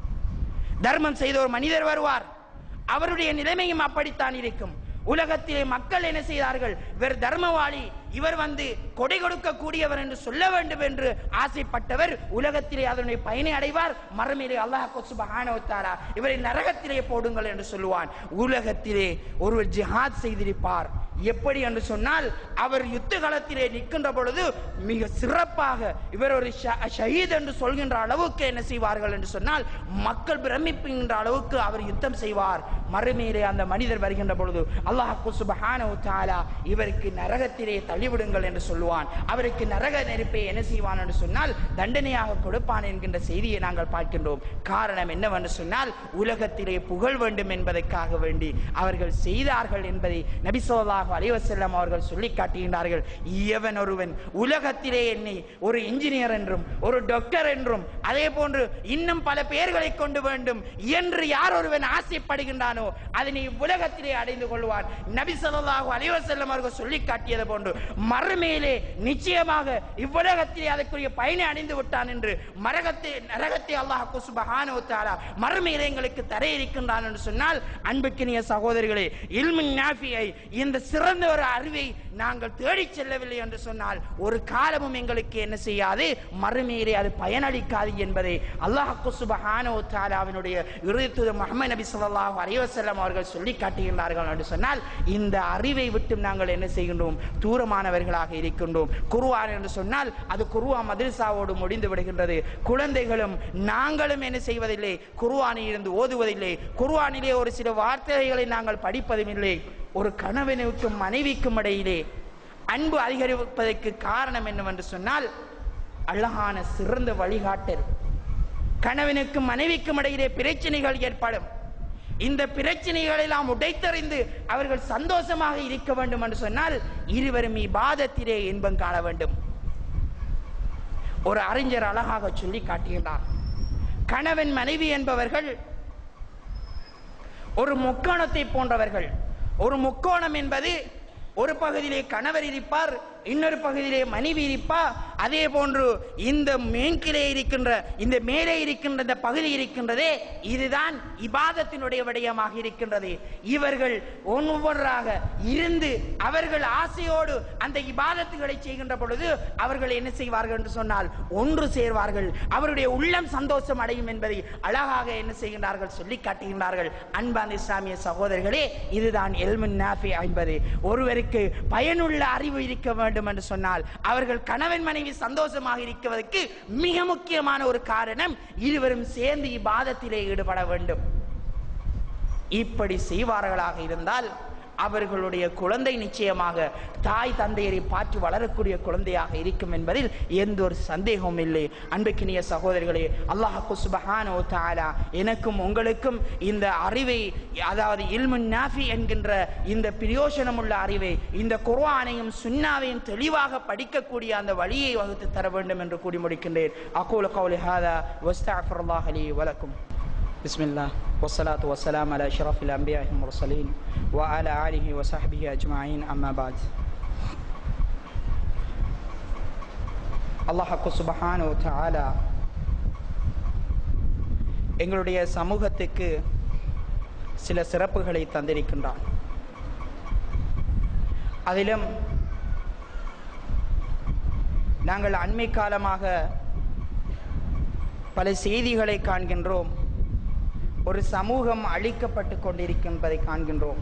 தர்மம் செய்த ஒரு மனிதர் வருவார் அவருடைய நிலைமையும் அப்படித்தான் இருக்கும் உலகத்திலே மக்கள் என்ன செய்தார்கள் இவர் தர்மவாளி இவர் வந்து கொடை கொடுக்க கூடியவர் என்று சொல்ல வேண்டும் என்று ஆசைப்பட்டவர் உலகத்திலே அதனுடைய பயனை அடைவார் மறுமையிலே அல்லாஹ் சுபஹானஹு வ தஆலா இவரை நரகத்திலே போடுங்கள் என்று சொல்லுவான் உலகத்திலே ஒருவர் ஜிஹாத் செய்திருப்பார் எப்படி என்று சொன்னால் அவர் யுத்த களத்திலே நிற்கின்ற பொழுது மிக சிறப்பாக இவர் ஒரு ஷ- ஷஹீத் என்று சொல்கின்ற அளவுக்கு என்ன செய்வார்கள் என்று சொன்னால் மக்கள் பிரமிப்புகின்ற அளவுக்கு அவர் யுத்தம் செய்வார் மறுமையிலே அந்த மனிதர் வருகின்ற பொழுது அல்லாஹ் சுபஹானஹு வ தஆலா இவருக்கு நரகத்திலே தள்ளிவிடுங்கள் என்று சொல்லுவான் அவருக்கு நரக நெருப்பை என்ன செய்வான் என்று சொன்னால் தண்டனையாக கொடுப்பான் என்கின்ற செய்தியை நாங்கள் பார்க்கின்றோம் காரணம் என்னவென்று சொன்னால் உலகத்திலே புகழ் வேண்டும் என்பதற்காக வேண்டி அவர்கள் செய்தார்கள் என்பதை நபி ஸல்லல்லாஹு அலைஹி வஸல்லம் அவர்கள் சொல்லி காட்டுகின்றார்கள் எவன் ஒருவன் உலகத்திலே என்னை ஒரு இன்ஜினியர் என்றும் ஒரு டாக்டர் என்றும் அதே போன்று இன்னும் பல பெயர்களை கொண்டு வேண்டும் என்று யார் ஒருவன் ஆசைப்படுகின்றானோ அதனை உலகத்திலே அடைந்து கொள்வான் நபி ஸல்லல்லாஹு அலைஹி வஸல்லம் அவர்கள் சொல்லி காட்டியது போன்று மறுமையிலே நிச்சயமாக இவ்வுலகத்திலே அதற்குரிய பயனை அடைந்து விட்டான் என்று மரகத்தை நரகத்தை அல்லாஹ் சுபஹானஹு வ தஆலா மறுமையிலே எங்களுக்கு தர இருக்கின்றான் என்று சொன்னால் அன்புக்கினிய சகோதரிகளே இல்மின் நாஃபியை இந்த சிறந்த ஒரு அறிவை நாங்கள் தேடிச் செல்லவில்லை என்று சொன்னால் ஒரு காலமும் எங்களுக்கு என்ன செய்யாது மறுமையிலே அது பயனளிக்காது என்பதை அல்லாஹ் சுபஹானஹு வ தஆலாவினுடைய இறுதி முஹம்மது நபி ஸல்லல்லாஹு அலைஹி வஸல்லம் அவர்கள் சொல்லி காட்டுகின்றார்கள் என்று சொன்னால் இந்த அறிவை விட்டு நாங்கள் என்ன செய்கின்றோம் தூரமானவர்களாக இருக்கின்றோம் குருவான் என்று சொன்னால் அது குருவா மதரசாவோடு முடிந்து விடுகின்றது குழந்தைகளும் நாங்களும் என்ன செய்வதில்லை குருவானில் இருந்து ஓதுவதில்லை குருவானிலே ஒரு சில வார்த்தைகளை நாங்கள் படிப்பதும் இல்லை ஒரு கணவனுக்கும் மனைவிக்கும் இடையிலே அன்பு அதிகரிப்பதற்கு காரணம் என்னவென்று சொன்னால் அழகான சிறந்த வழிகாட்டல் கணவனுக்கும் மனைவிக்கும் இடையிலே பிரச்சனைகள் ஏற்படும் இந்த பிரச்சனைகளை எல்லாம் உடைத்தறிந்து அவர்கள் சந்தோஷமாக இருக்க வேண்டும் என்று சொன்னால் இருவரும் இபாதத்திலே இன்பம் காண வேண்டும் ஒரு அறிஞர் அழகாக சொல்லி காட்டுகின்றார் கணவன் மனைவி என்பவர்கள் ஒரு முக்கோணத்தை போன்றவர்கள் ஒரு முக்கோணம் என்பது ஒரு பகுதியிலே கணவர் இருப்பார் இன்னொரு பகுதியிலே மனைவி இருப்பா அதே போன்று இந்த மேற்கிலே இருக்கின்ற இந்த மேலே இருக்கின்ற இந்த பகுதி இருக்கின்றதே இதுதான் இபாதத்தினுடைய விடயமாக இருக்கின்றது இவர்கள் ஒவ்வொன்றாக இருந்து அவர்கள் ஆசையோடு அந்த இபாதத்துகளை செய்கின்ற பொழுது அவர்கள் என்ன செய்வார்கள் என்று சொன்னால் ஒன்று சேர்வார்கள் அவருடைய உள்ளம் சந்தோஷம் அடையும் என்பதை அழகாக என்ன செய்கின்றார்கள் சொல்லி காட்டுகின்றார்கள் அன்பான இஸ்லாமிய சகோதரர்களே இதுதான் எல்முன் நாஃபி என்பது ஒருவருக்கு பயனுள்ள அறிவு இருக்க வேண்டும் என்று சொன்னால் அவர்கள் கணவன் மனைவி சந்தோஷமாக இருக்கிறதுக்கு மிக முக்கியமான ஒரு காரணம் இருவரும் சேர்ந்து இபாதத்திலே ஈடுபட வேண்டும் இப்படி செய்வார்களாக இருந்தால் அவர்களுடைய குழந்தை நிச்சயமாக தாய் தந்தையரை பார்த்து வளரக்கூடிய குழந்தையாக இருக்கும் என்பதில் எந்த ஒரு சந்தேகமும் இல்லை அன்புக்கினிய சகோதரர்களே அல்லாஹு சுபஹானோ தாலா எனக்கும் உங்களுக்கும் இந்த அறிவை அதாவது இல்முன் நாஃபி என்கின்ற இந்த பிரயோசனமுள்ள அறிவை இந்த குர்ஆனையும் சுன்னாவையும் தெளிவாக படிக்கக்கூடிய அந்த வழியை வகுத்து தர வேண்டும் என்று கூறி முடிக்கின்றேன் அகூல கௌலி ஹாதா வஸ்தஃபிருல்லாஹ் லி வலக்கும் بسم الله والصلاة والسلام على أشرف الأنبياء والمرسلين وعلى آله وصحبه أجمعين أما بعد அல்லாஹு சுபஹானு தஆலா எங்களுடைய சமூகத்துக்கு சில சிறப்புகளை தந்திருக்கின்றான் அதிலும் நாங்கள் அண்மை காலமாக பல செய்திகளை காண்கின்றோம் ஒரு சமூகம் அழிக்கப்பட்டு கொண்டிருக்கின்றதை காண்கின்றோம்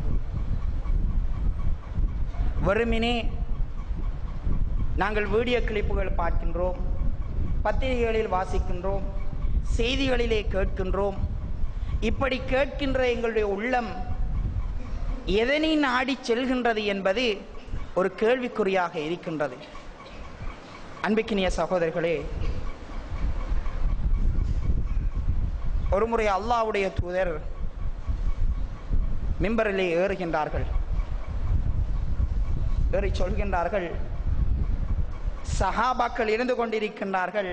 வெறுமினே நாங்கள் வீடியோ கிளிப்புகள் பார்க்கின்றோம் பத்திரிகைகளில் வாசிக்கின்றோம் செய்திகளிலே கேட்கின்றோம் இப்படி கேட்கின்ற எங்களுடைய உள்ளம் எதனை நாடி செல்கின்றது என்பது ஒரு கேள்விக்குறியாக இருக்கின்றது அன்பிக்கினிய சகோதரர்களே ஒருமுறை அல்லாஹ்வுடைய தூதர் மிம்பரிலே ஏறுகின்றார்கள் ஏறி சொல்கின்றார்கள் சஹாபாக்கள் இருந்து கொண்டிருக்கின்றார்கள்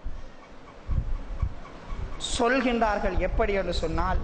சொல்கின்றார்கள் எப்படி என்று சொன்னால்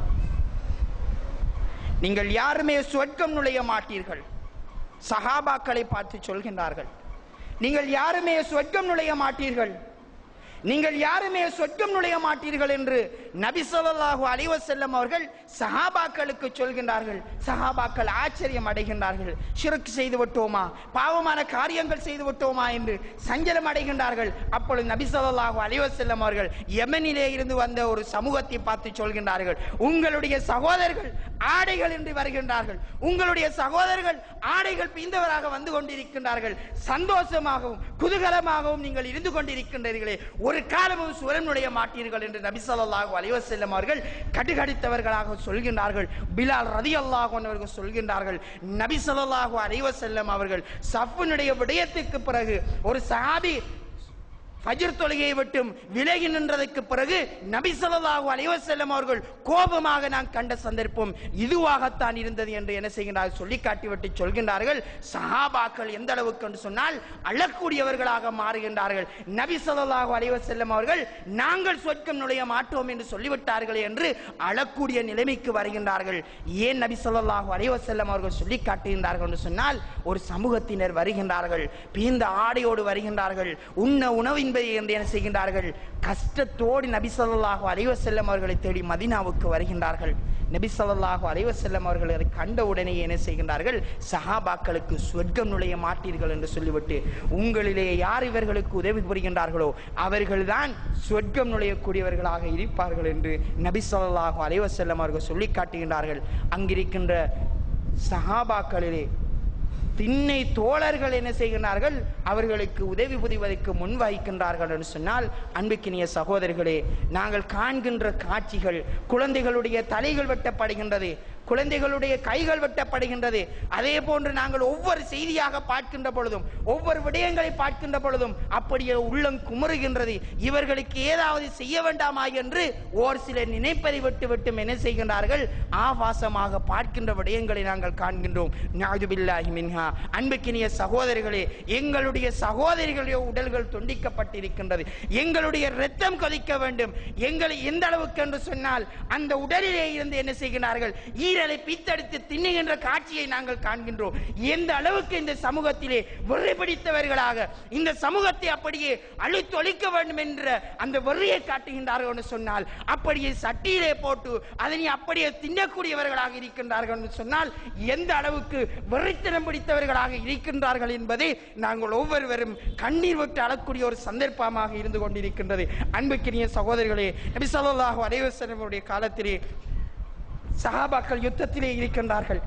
நீங்கள் யாருமே சொர்க்கம் நுழைய மாட்டீர்கள் சஹாபாக்களை பார்த்து சொல்கின்றார்கள் நீங்கள் யாருமே சொர்க்கம் நுழைய மாட்டீர்கள் நீங்கள் யாருமே சொர்க்கம் நுழைய மாட்டீர்கள் என்று நபி ஸல்லல்லாஹு அலைஹி வஸல்லம் அவர்கள் சஹாபாக்களுக்கு சொல்கின்றார்கள் சஹாபாக்கள் ஆச்சரியம் அடைகின்றார்கள் ஷிர்க் செய்து விட்டோமா பாவமான காரியங்கள் செய்து விட்டோமா என்று சஞ்சலம் அடைகின்றார்கள் அப்பொழுது நபி ஸல்லல்லாஹு அலைஹி வஸல்லம் அவர்கள் யமனிலே இருந்து வந்த ஒரு சமூகத்தை பார்த்து சொல்கின்றார்கள் உங்களுடைய சகோதரர்கள் ஆடைகள் என்று வருகின்றார்கள் உங்களுடைய சகோதரர்கள் ஆடைகள் பீந்தவராக வந்து கொண்டிருக்கின்றார்கள் சந்தோஷமாகவும் குதூகலமாகவும் நீங்கள் இருந்து கொண்டிருக்கின்றீர்களே ஒரு காலமும் சுரம் நுழைய மாட்டீர்கள் என்று நபி ஸல்லல்லாஹு அலைஹி வஸல்லம் அவர்கள் கடுகடித்தவர்களாக சொல்கின்றார்கள் பிலால் ரலியல்லாஹு அன்ஹு அவர்கள் சொல்கின்றார்கள் நபி ஸல்லல்லாஹு அலைஹி வஸல்லம் அவர்கள் சஃப்னுடைய விடயத்துக்கு பிறகு ஒரு சஹாபி ஃபஜ்ர் தொழுகையை விட்டும் விலகி நின்றதற்கு பிறகு நபி ஸல்லல்லாஹு அலைஹி வஸல்லம் அவர்கள் கோபமாக நான் கண்ட சந்தர்ப்பம் இதுவாகத்தான் இருந்தது என்று என்ன செய்கின்றார்கள் சொல்லி காட்டிவிட்டு சொல்கின்றார்கள் சஹாபாக்கள் எந்த அளவுக்கு என்று சொன்னால் அழக்கூடியவர்களாக மாறுகின்றார்கள் நபி ஸல்லல்லாஹு அலைஹி வஸல்லம் அவர்கள் நாங்கள் சொர்க்கம் நுழைய மாட்டோம் என்று சொல்லிவிட்டார்கள் என்று அழக்கூடிய நிலைமைக்கு வருகின்றார்கள் ஏன் நபி ஸல்லல்லாஹு அலைஹி வஸல்லம் அவர்கள் சொல்லி காட்டுகின்றார்கள் என்று சொன்னால் ஒரு சமூகத்தினர் வருகின்றார்கள் பீந்த ஆடையோடு வருகின்றார்கள் உண்ண உணவின்பை என்று என்ன செய்கின்றார்கள் கஷ்டத்தோடு நபி ஸல்லல்லாஹு அலைஹி வஸல்லம் அவர்களை தேடி மதீனாவுக்கு வருகின்றார்கள் நபி ஸல்லல்லாஹு அலைஹி வஸல்லம் அவர்கள் அதை கண்ட உடனே என்ன செய்கின்றார்கள் சஹாபாக்களுக்கு சொர்க்கம் நுழைய மாட்டீர்கள் என்று சொல்லிவிட்டு உங்களிலே யார் இவர்களுக்கு உதவி புரிகின்றார்களோ அவர்கள்தான் சொர்க்கம் நுழையக்கூடியவர்களாக இருப்பார்கள் என்று நபி ஸல்லல்லாஹு அலைஹி வஸல்லம் அவர்கள் சொல்லி காட்டுகின்றார்கள் அங்கிருக்கின்ற சஹாபாக்களிலே திண்ணை தோழர்கள் என்ன செய்கின்றார்கள் அவர்களுக்கு உதவி புரிவதற்கு முன்வைக்கின்றார்கள் என்று சொன்னால் அன்புக்கினிய சகோதரர்களே நாங்கள் காண்கின்ற காட்சிகள் குழந்தைகளுடைய தலைகள் வெட்டப்படுகின்றது குழந்தைகளுடைய கைகள் வெட்டப்படுகின்றது அதே போன்று நாங்கள் ஒவ்வொரு செய்தியாக பார்க்கின்ற பொழுதும் ஒவ்வொரு விடயங்களை பார்க்கின்ற பொழுதும் அப்படியே உள்ளம் குமுறுகின்றது இவர்களுக்கு ஏதாவது செய்ய வேண்டாமா என்று ஓர் சிலர் நினைப்பதை விட்டு விட்டு என்ன செய்கின்றார்கள் ஆபாசமாக பார்க்கின்ற விடயங்களை நாங்கள் காண்கின்றோம் நாதுபில்லாஹி மின்ஹா அன்புக்கினிய சகோதரிகளே எங்களுடைய சகோதரிகளுடைய உடல்கள் துண்டிக்கப்பட்டிருக்கின்றது எங்களுடைய இரத்தம் கொதிக்க வேண்டும் எங்களை எந்த அளவுக்கு என்று சொன்னால் அந்த உடலிலே இருந்து என்ன செய்கிறார்கள் ஈரலை பித்தடித்து தின்னுகின்ற காட்சியை நாங்கள் காண்கின்றோம் எந்த அளவுக்கு இந்த சமூகத்திலே வெறி பிடித்தவர்களாக இந்த சமூகத்தை அப்படியே அழித்தொழிக்க வேண்டும் என்ற அந்த வெறியை காட்டுகின்றார்கள் என்று சொன்னால் அப்படியே சட்டியிலே போட்டு அதனை அப்படியே தின்னக்கூடியவர்களாக இருக்கின்றார்கள் என்று சொன்னால் எந்த அளவுக்கு வெறித்தனம் பிடித்தவர்களாக இருக்கின்றார்கள் என்பதை நாங்கள் ஒவ்வொருவரும் கண்ணீர் விட்டு அழக்கூடிய ஒரு சந்தர்ப்பமாக இருந்து கொண்டிருக்கின்றது அன்புக்கினிய சகோதரர்களே நபி ஸல்லல்லாஹு அலைஹி வஸல்லம் அவருடைய காலத்திலே சஹாபாக்கள் யுத்தத்திலே இருக்கின்றார்கள்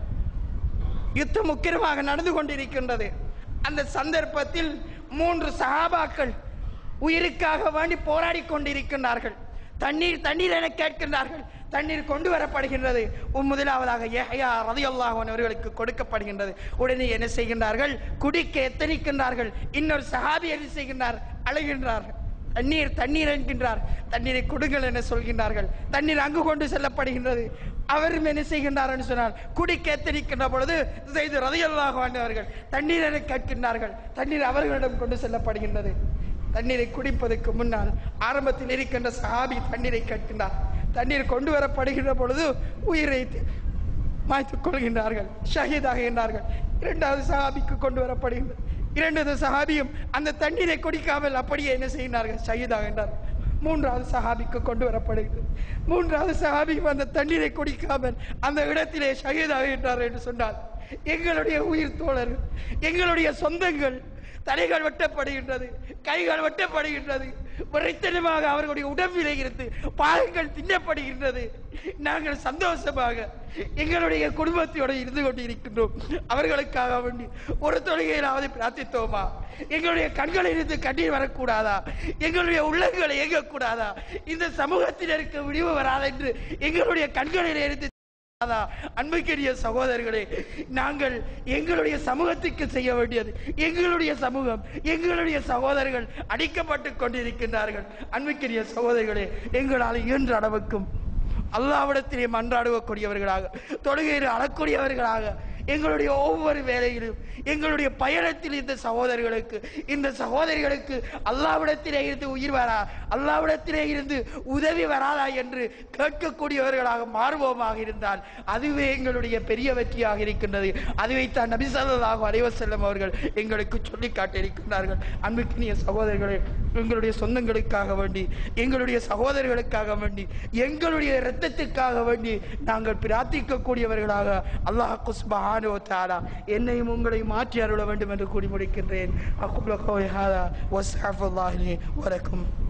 யுத்தம் முக்கியமாக நடந்து கொண்டிருக்கின்றது அந்த சந்தர்ப்பத்தில் மூன்று சஹாபாக்கள் உயிருக்காக வேண்டி போராடி கொண்டிருக்கின்றார்கள் தண்ணீர் தண்ணீர் என கேட்கின்றார்கள் தண்ணீர் கொண்டு வரப்படுகின்றது உம் முதலாவதாக யஹ்யா ரலியல்லாஹு அன்ஹு அவர்களுக்கு கொடுக்கப்படுகின்றது உடனே என்ன செய்கின்றார்கள் குடிக்க எத்தனிக்கின்றார்கள் இன்னொரு சஹாபி என்ன செய்கின்றார் அழுகின்றார்கள் தண்ணீர் தண்ணீர் என்கின்றார் தண்ணீரை கொடுங்கள் என சொல்கின்றார்கள் தண்ணீர் அங்கு கொண்டு செல்லப்படுகின்றது அவரும் என்ன செய்கின்றார் என்று சொன்னால் குடிக்க எத்தனிக்கின்ற பொழுது செய்து ரதையல்லாக வாழ்ந்தவர்கள் தண்ணீர் என கேட்கின்றார்கள் தண்ணீர் அவர்களிடம் கொண்டு செல்லப்படுகின்றது தண்ணீரை குடிப்பதற்கு முன்னால் ஆரம்பத்தில் இருக்கின்ற சஹாபி தண்ணீரை கேட்கின்றார் தண்ணீர் கொண்டு வரப்படுகின்ற பொழுது உயிரை மாய்த்துக் கொள்கின்றார்கள் ஷஹீதாகின்றார்கள் இரண்டாவது சஹாபிக்கு கொண்டு வரப்படுகின்றது இரண்டாவது சஹாபியும் அந்த தண்ணீரை குடிக்காமல் அப்படியே என்ன செய்கிறார்கள் ஷஹீதாகின்றார்கள் மூன்றாவது சஹாபிக்கு கொண்டு வரப்படுகிறது மூன்றாவது சஹாபியும் அந்த தண்ணீரை குடிக்காமல் அந்த இடத்திலே ஷஹீதாகின்றார் என்று சொன்னால் எங்களுடைய உயிர் தோழர்கள் எங்களுடைய சொந்தங்கள் தலைகள் வெட்டப்படுகின்றது கைகள் வெட்டப்படுகின்றது விரைத்தனமாக அவர்களுடைய உடம்பிலே இருந்து பாகங்கள் தின்னப்படுகின்றது நாங்கள் சந்தோஷமாக எங்களுடைய குடும்பத்தோடு இருந்து கொண்டிருக்கின்றோம் அவர்களுக்காக வேண்டி ஒரு தொழுகையிலாவது பிரார்த்தித்தோமா எங்களுடைய கண்களில் இருந்து கண்ணீர் வரக்கூடாதா எங்களுடைய உள்ளங்களை இயங்கக்கூடாதா இந்த சமூகத்தினருக்கு விடிவு வராதா என்று எங்களுடைய கண்களில் இருந்து அதான், அன்புக்குரிய சகோதரர்களே நாங்கள் எங்களுடைய சமூகத்துக்கு செய்ய வேண்டியது எங்களுடைய சமூகம் எங்களுடைய சகோதரர்கள் அடிக்கப்பட்டு கொண்டிருக்கின்றார்கள் அன்புக்குரிய சகோதரர்களே எங்களால் இயன்ற அளவுக்கும் அல்லாவிடத்திலே மன்றாடுவக்கூடியவர்களாக தொழுகையில் அழக்கூடியவர்களாக எங்களுடைய ஒவ்வொரு வேலையிலும் எங்களுடைய பயணத்தில் இந்த சகோதரர்களுக்கு இந்த சகோதரிகளுக்கு அல்லாவிடத்திலே இருந்து உயிர் வரா அல்லாவிடத்திலே இருந்து உதவி வராதா என்று கேட்கக்கூடியவர்களாக மாறுவோமாக இருந்தால் அதுவே எங்களுடைய பெரிய வெற்றியாக இருக்கின்றது அதுவை தான் நபி ஸல்லல்லாஹு அலைஹி வஸல்லம் அவர்கள் எங்களுக்கு சொல்லி காட்டியிருக்கின்றார்கள் அன்புக்கினிய சகோதரர்களே எங்களுடைய சொந்தங்களுக்காக வேண்டி எங்களுடைய சகோதரர்களுக்காக வேண்டி எங்களுடைய இரத்தத்துக்காக வேண்டி நாங்கள் பிரார்த்திக்கக்கூடியவர்களாக அல்லாஹ் குஸ்பஹானு தாலா என்னையும் உங்களை மாற்றி அருள வேண்டும் என்று கூறி முடிக்கின்றேன் அக்குல கோய் ஹாதா வஸ்ஹஃபுல்லாஹி வரக்கும்